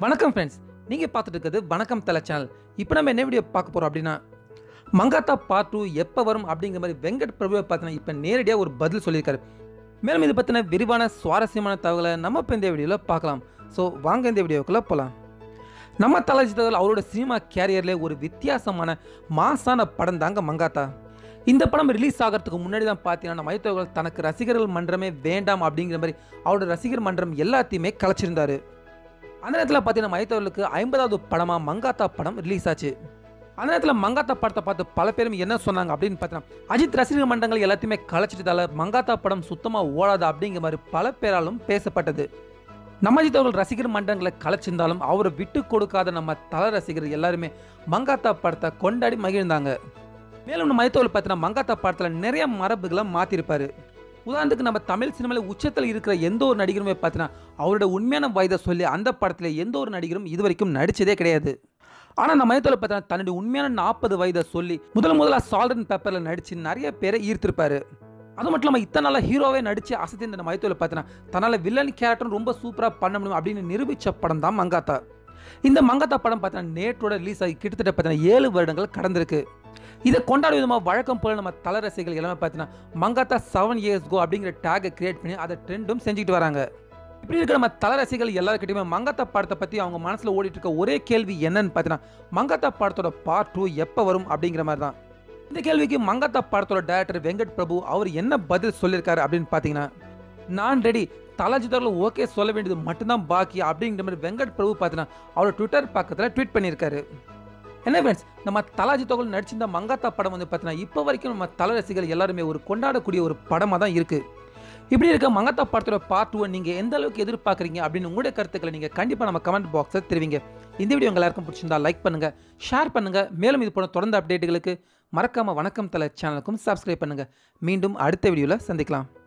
வணக்கம் ஃப்ரெண்ட்ஸ் நீங்கள் பார்த்துட்டு இருக்கிறது வணக்கம் தலை சேனல் இப்போ நம்ம என்ன வீடியோ பார்க்க போகிறோம் அப்படின்னா மங்காத்தா பார்ட் டூ எப்போ வரும் அப்படிங்கிற மாதிரி வெங்கட் பிரபுவை பார்த்தீங்கன்னா இப்போ நேரடியாக ஒரு பதில் சொல்லியிருக்காரு மேலும் இது பற்றின விரிவான சுவாரஸ்யமான தகவலை நம்ம இப்போ இந்த வீடியோவில் பார்க்கலாம் ஸோ வாங்க இந்த வீடியோக்குள்ளே போகலாம் நம்ம தலாஜி தகவல் அவரோட சினிமா கேரியர்லேயே ஒரு வித்தியாசமான மாசான படம் தாங்க மங்காத்தா இந்த படம் ரிலீஸ் ஆகிறதுக்கு முன்னாடி தான் பார்த்தீங்கன்னா மைத்தவர்கள் தனக்கு ரசிகர்கள் மன்றமே வேண்டாம் அப்படிங்கிற மாதிரி அவரோட ரசிகர் மன்றம் எல்லாத்தையுமே கலைச்சிருந்தாரு அந்த நேரத்தில் பார்த்தீங்கன்னா மைத்தவர்களுக்கு ஐம்பதாவது படமாக மங்காத்தா படம் ரிலீஸ் ஆச்சு அந்த நேரத்தில் மங்காத்தா படத்தை பார்த்து பல பேரும் என்ன சொன்னாங்க அப்படின்னு பார்த்தீங்கன்னா அஜித் ரசிகர் மன்றங்கள் எல்லாத்தையுமே கலைச்சிட்டதால மங்காத்தா படம் சுத்தமாக ஓடாது அப்படிங்கிற மாதிரி பல பேராலும் பேசப்பட்டது நம்ம அஜித் அவர்கள் ரசிகர் மன்றங்களை கலைச்சிருந்தாலும் அவரை விட்டு கொடுக்காத நம்ம தல ரசிகர் எல்லாருமே மங்காத்தா படத்தை கொண்டாடி மகிழ்ந்தாங்க மேலும் நம்ம அஜித் அவர்கள் பார்த்தீங்கன்னா மங்காத்தா படத்தில் நிறைய மரபுகளை மாற்றிருப்பாரு உதாரணத்துக்கு நம்ம தமிழ் சினிமாவில் உச்சத்தில் இருக்கிற எந்த ஒரு நடிகருமே பார்த்தீங்கன்னா அவரோட உண்மையான வயதை சொல்லி அந்த படத்தில் எந்த ஒரு நடிகரும் இது வரைக்கும் நடித்ததே கிடையாது ஆனால் நம்ம மையத்தில் பார்த்தீங்கன்னா தன்னுடைய உண்மையான நாற்பது வயதை சொல்லி முதல் முதலாக சால்டன் பேப்பரில் நடித்து நிறைய பேரை ஈர்த்திருப்பாரு அது மட்டும் இல்லாமல் இத்தனை நாளாக ஹீரோவே நடித்து அசத்தி இந்த மையத்தில் பார்த்தீங்கன்னா தன்னால் வில்லன் கேரக்டரும் ரொம்ப சூப்பராக பண்ண முடியும் அப்படின்னு நிரூபித்த படம் தான் மங்காத்தா இந்த மங்காத்தா படம் பார்த்தீங்கன்னா நேற்றோட ரிலீஸ் ஆகி கிட்டத்தட்ட பார்த்தீங்கன்னா ஏழு வருடங்கள் கடந்திருக்கு இதை கொண்டாடும் விதமாக வழக்கம் போல நம்ம தல ரசிகர்கள் எல்லாமே பார்த்தீங்கன்னா மங்காத்தா செவன் இயர்ஸ் கோ அப்படிங்கிற டேகை கிரியேட் பண்ணி அதை ட்ரெண்டும் செஞ்சுக்கிட்டு வராங்க இப்படி இருக்க நம்ம தல ரசிகர்கள் எல்லாருக்கிட்டையுமே மங்காத்தா படத்தை பற்றி அவங்க மனசில் ஓடிட்டு இருக்க ஒரே கேள்வி என்னன்னு பார்த்தீங்கன்னா மங்காத்தா படத்தோட பார்ட் டூ எப்போ வரும் அப்படிங்கிற மாதிரி தான் இந்த கேள்விக்கு மங்காத்தா படத்தோட டேரக்டர் வெங்கட் பிரபு அவர் என்ன பதில் சொல்லியிருக்காரு அப்படின்னு பார்த்தீங்கன்னா நான் ரெடி தலாஜிதரில் ஓகே சொல்ல வேண்டியது மட்டும்தான் பாக்கி அப்படிங்கிற மாதிரி வெங்கட் பிரபு பார்த்தீங்கன்னா அவரோட ட்விட்டர் பக்கத்தில் ட்வீட் பண்ணியிருக்காரு என்ன ஃப்ரெண்ட்ஸ் நம்ம தலாஜி தொகல் நடிச்சிருந்த மங்காத்தா படம் வந்து பார்த்தீங்கன்னா இப்போ வரைக்கும் நம்ம தல ரசிகர்கள் எல்லாருமே ஒரு கொண்டாடக்கூடிய ஒரு படமாக தான் இருக்குது இப்படி இருக்க மங்காத்தா படத்தோட பார்ட் டூ நீங்கள் எந்த அளவுக்கு எதிர்பார்க்குறீங்க அப்படின்னு உங்களுடைய கருத்துக்களை நீங்கள் கண்டிப்பாக நம்ம கமெண்ட் பாக்ஸில் தெரிவிங்க இந்த வீடியோ உங்கள் எல்லாருக்கும் பிடிச்சிருந்தா லைக் பண்ணுங்கள் ஷேர் பண்ணுங்கள் மேலும் இது போன தொடர்ந்து அப்டேட்டுகளுக்கு மறக்காமல் வணக்கம் தலை சேனலுக்கும் சப்ஸ்கிரைப் பண்ணுங்கள் மீண்டும் அடுத்த வீடியோவில் சந்திக்கலாம்